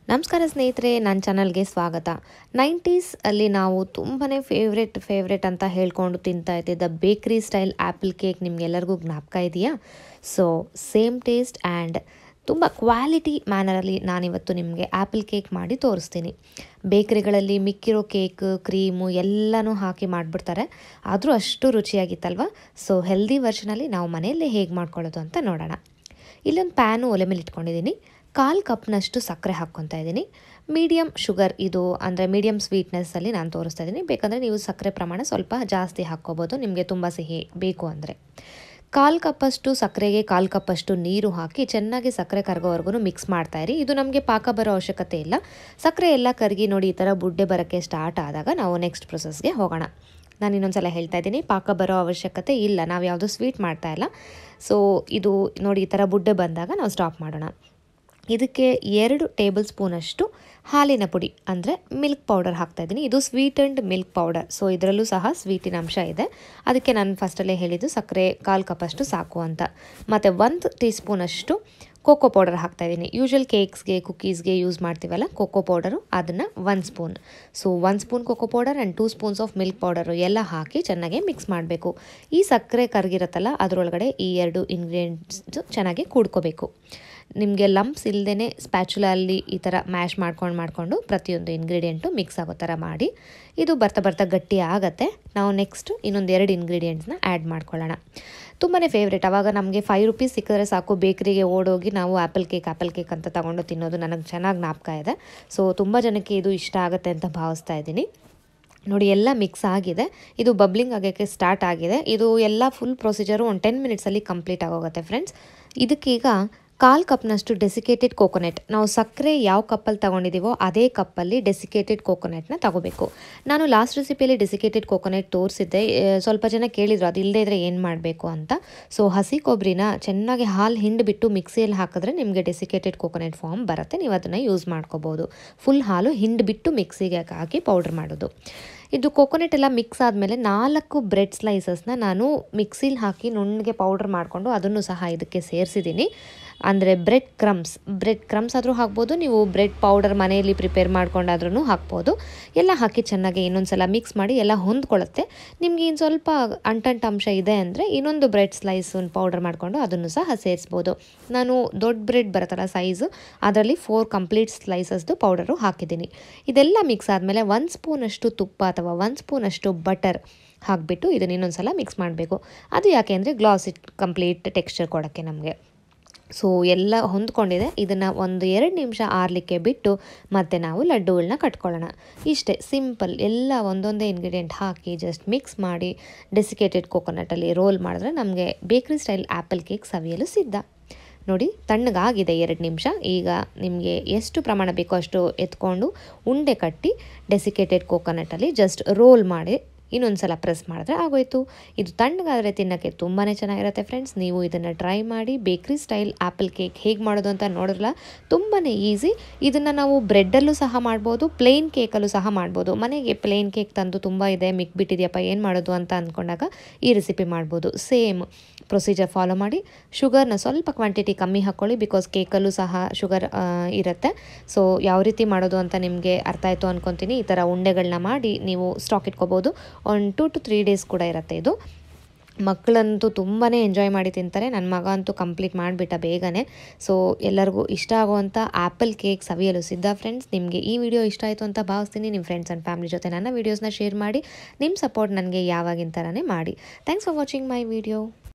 ನಮಸ್ಕಾರ ಸ್ನೇಹಿತರೆ ನನ್ನ ಚಾನಲ್ಗೆ ಸ್ವಾಗತ ನೈಂಟೀಸ್ ಅಲ್ಲಿ ನಾವು ತುಂಬಾ ಫೇವ್ರೆಟ್ ಫೇವ್ರೆಟ್ ಅಂತ ಹೇಳ್ಕೊಂಡು ತಿಂತಾ ಇದ್ದಿದ್ದ ಬೇಕ್ರಿ ಸ್ಟೈಲ್ ಆ್ಯಪಲ್ ಕೇಕ್ ನಿಮ್ಗೆಲ್ಲರಿಗೂ ಜ್ಞಾಪಕ ಇದೆಯಾ ಸೊ ಸೇಮ್ ಟೇಸ್ಟ್ ಆ್ಯಂಡ್ ತುಂಬ ಕ್ವಾಲಿಟಿ ಮ್ಯಾನರಲ್ಲಿ ನಾನಿವತ್ತು ನಿಮಗೆ ಆ್ಯಪಲ್ ಕೇಕ್ ಮಾಡಿ ತೋರಿಸ್ತೀನಿ ಬೇಕ್ರಿಗಳಲ್ಲಿ ಮಿಕ್ಕಿರೋ ಕೇಕ್ ಕ್ರೀಮು ಎಲ್ಲನೂ ಹಾಕಿ ಮಾಡಿಬಿಡ್ತಾರೆ ಆದರೂ ಅಷ್ಟು ರುಚಿಯಾಗಿತ್ತಲ್ವ ಸೊ ಹೆಲ್ದಿ ವರ್ಷನಲ್ಲಿ ನಾವು ಮನೆಯಲ್ಲೇ ಹೇಗೆ ಮಾಡ್ಕೊಳ್ಳೋದು ಅಂತ ನೋಡೋಣ ಇಲ್ಲೊಂದು ಪ್ಯಾನು ಒಲೆ ಮೇಲೆ ಇಟ್ಕೊಂಡಿದ್ದೀನಿ ಕಾಲು ಕಪ್ನಷ್ಟು ಸಕ್ಕರೆ ಹಾಕ್ಕೊತಾ ಇದ್ದೀನಿ ಮೀಡಿಯಮ್ ಶುಗರ್ ಇದು ಅಂದರೆ ಮೀಡಿಯಮ್ ಸ್ವೀಟ್ನೆಸ್ಸಲ್ಲಿ ನಾನು ತೋರಿಸ್ತಾ ಇದ್ದೀನಿ ಬೇಕಂದರೆ ನೀವು ಸಕ್ಕರೆ ಪ್ರಮಾಣ ಸ್ವಲ್ಪ ಜಾಸ್ತಿ ಹಾಕ್ಕೋಬೋದು ನಿಮಗೆ ತುಂಬ ಸಿಹಿ ಬೇಕು ಅಂದರೆ ಕಾಲು ಕಪ್ಪಷ್ಟು ಸಕ್ಕರೆಗೆ ಕಾಲು ಕಪ್ಪಷ್ಟು ನೀರು ಹಾಕಿ ಚೆನ್ನಾಗಿ ಸಕ್ಕರೆ ಕರಗೋವರೆಗೂ ಮಿಕ್ಸ್ ಮಾಡ್ತಾಯಿರಿ ಇದು ನಮಗೆ ಪಾಕ ಬರೋ ಅವಶ್ಯಕತೆ ಇಲ್ಲ ಸಕ್ಕರೆ ಎಲ್ಲ ಕರಗಿ ನೋಡಿ ಈ ಥರ ಬುಡ್ಡೆ ಬರೋಕ್ಕೆ ಸ್ಟಾರ್ಟ್ ಆದಾಗ ನಾವು ನೆಕ್ಸ್ಟ್ ಪ್ರೊಸೆಸ್ಗೆ ಹೋಗೋಣ ನಾನು ಇನ್ನೊಂದ್ಸಲ ಹೇಳ್ತಾ ಇದ್ದೀನಿ ಪಾಕ ಬರೋ ಅವಶ್ಯಕತೆ ಇಲ್ಲ ನಾವು ಯಾವುದೂ ಸ್ವೀಟ್ ಮಾಡ್ತಾ ಇಲ್ಲ ಸೊ ಇದು ನೋಡಿ ಈ ಥರ ಬುಡ್ಡೆ ಬಂದಾಗ ನಾವು ಸ್ಟಾಪ್ ಮಾಡೋಣ ಇದಕ್ಕೆ ಎರಡು ಟೇಬಲ್ ಸ್ಪೂನಷ್ಟು ಹಾಲಿನ ಪುಡಿ ಅಂದರೆ ಮಿಲ್ಕ್ ಪೌಡರ್ ಹಾಕ್ತಾಯಿದ್ದೀನಿ ಇದು sweet and milk powder so ಇದರಲ್ಲೂ ಸಹ ಸ್ವೀಟಿನ ಅಂಶ ಇದೆ ಅದಕ್ಕೆ ನಾನು ಫಸ್ಟಲ್ಲೇ ಹೇಳಿದ್ದು ಸಕ್ಕರೆ ಕಾಲು ಕಪ್ಪಷ್ಟು ಸಾಕು ಅಂತ ಮತ್ತು ಒಂದು ಟೀ ಸ್ಪೂನಷ್ಟು ಕೋಕೋ ಪೌಡರ್ ಹಾಕ್ತಾಯಿದ್ದೀನಿ ಯೂಶ್ವಲ್ ಕೇಕ್ಸ್ಗೆ ಕುಕ್ಕೀಸ್ಗೆ ಯೂಸ್ ಮಾಡ್ತೀವಲ್ಲ ಕೋಕೋ ಪೌಡರು ಅದನ್ನು one spoon so one spoon cocoa powder and two spoons of milk powder ಎಲ್ಲ ಹಾಕಿ ಚೆನ್ನಾಗಿ ಮಿಕ್ಸ್ ಮಾಡಬೇಕು ಈ ಸಕ್ಕರೆ ಕರಗಿರುತ್ತಲ್ಲ ಅದರೊಳಗಡೆ ಈ ಎರಡು ಇಂಗ್ರೀಡಿಯೆಂಟ್ಸ್ ಚೆನ್ನಾಗಿ ಕೂಡ್ಕೋಬೇಕು ನಿಮಗೆ ಲಂಪ್ಸ್ ಇಲ್ಲದೇ ಸ್ಪ್ಯಾಚುಲಲ್ಲಿ ಈ ಥರ ಮ್ಯಾಶ್ ಮಾಡ್ಕೊಂಡು ಮಾಡಿಕೊಂಡು ಪ್ರತಿಯೊಂದು ಇಂಗ್ರೀಡಿಯೆಂಟು ಮಿಕ್ಸ್ ಆಗೋ ಥರ ಮಾಡಿ ಇದು ಬರ್ತಾ ಬರ್ತಾ ಗಟ್ಟಿ ಆಗುತ್ತೆ ನಾವು ನೆಕ್ಸ್ಟ್ ಇನ್ನೊಂದು ಎರಡು ಇಂಗ್ರೀಡಿಯೆಂಟ್ಸ್ನ ಆ್ಯಡ್ ಮಾಡ್ಕೊಳ್ಳೋಣ ತುಂಬಾ ಫೇವ್ರೇಟ್ ಆವಾಗ ನಮಗೆ ಫೈವ್ ರುಪೀಸ್ ಸಿಕ್ಕಿದ್ರೆ ಸಾಕು ಬೇಕ್ರಿಗೆ ಓಡೋಗಿ ನಾವು ಆ್ಯಪಲ್ ಕೇಕ್ ಆ್ಯಪಲ್ ಕೇಕ್ ಅಂತ ತೊಗೊಂಡು ತಿನ್ನೋದು ನನಗೆ ಚೆನ್ನಾಗಿ ಜ್ಞಾಪಕ ಇದೆ ಸೊ ತುಂಬ ಜನಕ್ಕೆ ಇದು ಇಷ್ಟ ಆಗುತ್ತೆ ಅಂತ ಭಾವಿಸ್ತಾ ಇದ್ದೀನಿ ನೋಡಿ ಎಲ್ಲ ಮಿಕ್ಸ್ ಆಗಿದೆ ಇದು ಬಬ್ಲಿಂಗ್ ಆಗೋಕ್ಕೆ ಸ್ಟಾರ್ಟ್ ಆಗಿದೆ ಇದು ಎಲ್ಲ ಫುಲ್ ಪ್ರೊಸೀಜರು ಒಂದು ಟೆನ್ ಮಿನಿಟ್ಸಲ್ಲಿ ಕಂಪ್ಲೀಟ್ ಆಗೋಗುತ್ತೆ ಫ್ರೆಂಡ್ಸ್ ಇದಕ್ಕೀಗ ಕಾಲು ಕಪ್ನಷ್ಟು ಡೆಸಿಕೇಟೆಡ್ ಕೋಕೋನೆಟ್ ನಾವು ಸಕ್ಕರೆ ಯಾವ ಕಪ್ಪಲ್ಲಿ ತೊಗೊಂಡಿದ್ದೀವೋ ಅದೇ ಕಪ್ಪಲ್ಲಿ ಡೆಸಿಕೇಟೆಡ್ ಕೋಕೋನೆಟ್ನ ತಗೋಬೇಕು ನಾನು ಲಾಸ್ಟ್ ರೆಸಿಪಿಯಲ್ಲಿ ಡೆಸಿಕೇಟೆಡ್ ಕೋಕೋನೆಟ್ ತೋರಿಸಿದ್ದೆ ಸ್ವಲ್ಪ ಜನ ಕೇಳಿದರು ಅದು ಇಲ್ಲದೇ ಇದ್ದರೆ ಏನು ಮಾಡಬೇಕು ಅಂತ ಸೊ ಹಸಿ ಕೊಬ್ಬರಿನ ಚೆನ್ನಾಗಿ ಹಾಲು ಹಿಂಡಿಬಿಟ್ಟು ಮಿಕ್ಸಿಯಲ್ಲಿ ಹಾಕಿದ್ರೆ ನಿಮಗೆ ಡೆಸಿಕೇಟೆಡ್ ಕೋಕೋನೆಟ್ ಫಾರ್ಮ್ ಬರುತ್ತೆ ನೀವು ಅದನ್ನು ಯೂಸ್ ಮಾಡ್ಕೋಬೋದು ಫುಲ್ ಹಾಲು ಹಿಂಡಿಬಿಟ್ಟು ಮಿಕ್ಸಿಗೆ ಹಾಕಿ ಪೌಡ್ರ್ ಮಾಡೋದು ಇದು ಕೋಕೋನೆಟ್ ಎಲ್ಲ ಮಿಕ್ಸ್ ಆದಮೇಲೆ ನಾಲ್ಕು ಬ್ರೆಡ್ ಸ್ಲೈಸಸ್ನ ನಾನು ಮಿಕ್ಸಿಲಿ ಹಾಕಿ ನುಣ್ಣಗೆ ಪೌಡ್ರ್ ಮಾಡಿಕೊಂಡು ಅದನ್ನು ಸಹ ಇದಕ್ಕೆ ಸೇರಿಸಿದ್ದೀನಿ ಅಂದರೆ ಬ್ರೆಡ್ ಕ್ರಮ್ಸ್ ಬ್ರೆಡ್ ಕ್ರಮ್ಸ್ ಆದರೂ ಹಾಕ್ಬೋದು ನೀವು ಬ್ರೆಡ್ ಪೌಡರ್ ಮನೆಯಲ್ಲಿ ಪ್ರಿಪೇರ್ ಮಾಡ್ಕೊಂಡಾದ್ರೂ ಹಾಕ್ಬೋದು ಎಲ್ಲ ಹಾಕಿ ಚೆನ್ನಾಗಿ ಇನ್ನೊಂದು ಸಲ ಮಿಕ್ಸ್ ಮಾಡಿ ಎಲ್ಲ ಹೊಂದ್ಕೊಳ್ಳುತ್ತೆ ನಿಮಗೆ ಇನ್ನು ಸ್ವಲ್ಪ ಅಂಟಂಟ ಅಂಶ ಇದೆ ಅಂದರೆ ಇನ್ನೊಂದು ಬ್ರೆಡ್ ಸ್ಲೈಸ್ ಪೌಡರ್ ಮಾಡಿಕೊಂಡು ಅದನ್ನು ಸಹ ಸೇರಿಸ್ಬೋದು ನಾನು ದೊಡ್ಡ ಬ್ರೆಡ್ ಬರುತ್ತಲ್ಲ ಸೈಜು ಅದರಲ್ಲಿ ಫೋರ್ ಕಂಪ್ಲೀಟ್ ಸ್ಲೈಸಸ್ದು ಪೌಡರು ಹಾಕಿದ್ದೀನಿ ಇದೆಲ್ಲ ಮಿಕ್ಸ್ ಆದಮೇಲೆ ಒಂದು ಸ್ಪೂನಷ್ಟು ತುಪ್ಪ ಅಥವಾ ಒಂದು ಸ್ಪೂನಷ್ಟು ಬಟರ್ ಹಾಕಿಬಿಟ್ಟು ಇದನ್ನು ಇನ್ನೊಂದು ಸಲ ಮಿಕ್ಸ್ ಮಾಡಬೇಕು ಅದು ಯಾಕೆ ಅಂದರೆ ಗ್ಲಾಸ್ ಇಟ್ ಕಂಪ್ಲೀಟ್ ಟೆಕ್ಸ್ಚರ್ ಕೊಡೋಕ್ಕೆ ನಮಗೆ ಸೊ ಎಲ್ಲ ಹೊಂದ್ಕೊಂಡಿದೆ ಇದನ್ನು ಒಂದು ಎರಡು ನಿಮಿಷ ಆರಲಿಕ್ಕೆ ಬಿಟ್ಟು ಮತ್ತೆ ನಾವು ಲಡ್ಡುಗಳನ್ನ ಕಟ್ಕೊಳ್ಳೋಣ ಇಷ್ಟೇ ಸಿಂಪಲ್ ಎಲ್ಲ ಒಂದೊಂದೇ ಇಂಗ್ರೀಡಿಯೆಂಟ್ ಹಾಕಿ ಜಸ್ಟ್ ಮಿಕ್ಸ್ ಮಾಡಿ ಡೆಸಿಕೇಟೆಡ್ ಕೋಕೋನಟಲ್ಲಿ ರೋಲ್ ಮಾಡಿದ್ರೆ ನಮಗೆ ಬೇಕ್ರಿ ಸ್ಟೈಲ್ ಆ್ಯಪಲ್ ಕೇಕ್ ಸವಿಯಲು ಸಿದ್ಧ ನೋಡಿ ತಣ್ಣಗಾಗಿದೆ ಎರಡು ನಿಮಿಷ ಈಗ ನಿಮಗೆ ಎಷ್ಟು ಪ್ರಮಾಣ ಬೇಕೋ ಅಷ್ಟು ಎತ್ಕೊಂಡು ಉಂಡೆ ಕಟ್ಟಿ ಡೆಸಿಕೇಟೆಡ್ ಕೋಕೋನಟಲ್ಲಿ ಜಸ್ಟ್ ರೋಲ್ ಮಾಡಿ ಇನ್ನೊಂದು ಸಲ ಪ್ರೆಸ್ ಮಾಡಿದ್ರೆ ಆಗೋಯ್ತು ಇದು ತಣ್ಣಗಾದರೆ ತಿನ್ನೋಕ್ಕೆ ತುಂಬಾ ಚೆನ್ನಾಗಿರುತ್ತೆ ಫ್ರೆಂಡ್ಸ್ ನೀವು ಇದನ್ನು ಟ್ರೈ ಮಾಡಿ ಬೇಕ್ರಿ ಸ್ಟೈಲ್ ಆ್ಯಪಲ್ ಕೇಕ್ ಹೇಗೆ ಮಾಡೋದು ಅಂತ ನೋಡಿರಲ್ಲ ತುಂಬಾ ಈಸಿ ಇದನ್ನು ನಾವು ಬ್ರೆಡ್ಡಲ್ಲೂ ಸಹ ಮಾಡ್ಬೋದು ಪ್ಲೇನ್ ಕೇಕಲ್ಲೂ ಸಹ ಮಾಡ್ಬೋದು ಮನೆಗೆ ಪ್ಲೇನ್ ಕೇಕ್ ತಂದು ತುಂಬ ಇದೆ ಮಿಕ್ಬಿಟ್ಟಿದೆಯಪ್ಪ ಏನು ಮಾಡೋದು ಅಂತ ಅಂದ್ಕೊಂಡಾಗ ಈ ರೆಸಿಪಿ ಮಾಡ್ಬೋದು ಸೇಮ್ ಪ್ರೊಸೀಜರ್ ಫಾಲೋ ಮಾಡಿ ಶುಗರ್ನ ಸ್ವಲ್ಪ ಕ್ವಾಂಟಿಟಿ ಕಮ್ಮಿ ಹಾಕ್ಕೊಳ್ಳಿ ಬಿಕಾಸ್ ಕೇಕಲ್ಲೂ ಸಹ ಶುಗರ್ ಇರುತ್ತೆ ಸೊ ಯಾವ ರೀತಿ ಮಾಡೋದು ಅಂತ ನಿಮಗೆ ಅರ್ಥ ಆಯಿತು ಅಂದ್ಕೊತೀನಿ ಈ ಥರ ಉಂಡೆಗಳನ್ನ ಮಾಡಿ ನೀವು ಸ್ಟಾಕ್ ಇಟ್ಕೋಬೋದು ಒಂದು ಟೂ ಟು ತ್ರೀ ಡೇಸ್ ಕೂಡ ಇರುತ್ತೆ ಇದು ಮಕ್ಕಳಂತೂ ತುಂಬಾ ಎಂಜಾಯ್ ಮಾಡಿ ತಿಂತಾರೆ ನನ್ನ ಮಗ ಅಂತೂ ಕಂಪ್ಲೀಟ್ ಮಾಡಿಬಿಟ್ಟ ಬೇಗನೆ ಸೊ ಎಲ್ಲರಿಗೂ ಇಷ್ಟ ಆಗುವಂಥ ಆ್ಯಪಲ್ ಕೇಕ್ ಸವಿಯಲು ಸಿದ್ಧ ಫ್ರೆಂಡ್ಸ್ ನಿಮಗೆ ಈ ವಿಡಿಯೋ ಇಷ್ಟ ಆಯಿತು ಅಂತ ಭಾವಿಸ್ತೀನಿ ನಿಮ್ಮ ಫ್ರೆಂಡ್ಸ್ ಆ್ಯಂಡ್ ಫ್ಯಾಮಿಲಿ ಜೊತೆ ನನ್ನ ವೀಡಿಯೋಸ್ನ ಶೇರ್ ಮಾಡಿ ನಿಮ್ಮ ಸಪೋರ್ಟ್ ನನಗೆ ಯಾವಾಗಿನ ಥರನೇ ಮಾಡಿ thanks for watching my video